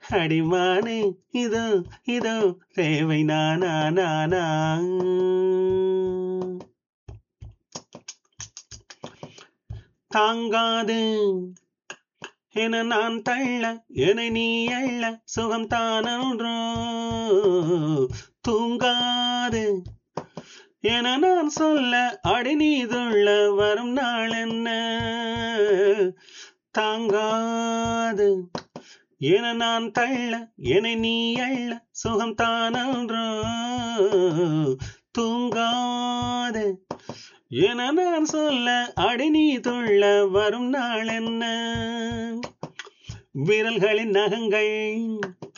அடிமானே இதோ இதோ தேவை நானா நானா தாங்காது என நான் தள்ள என நீ அள்ள சுகம் தானன்றோ தூங்காது என நான் சொல்ல அடி நீதுள்ள வரும் நாள் என்ன தாங்காது என நான் தள்ள என நீ அள்ள சுகம் தானன்றோ தூங்காது என நான் சொல்ல அடி நீ துள்ள வரும் நாள் என்ன விரல்களின் நகங்கள்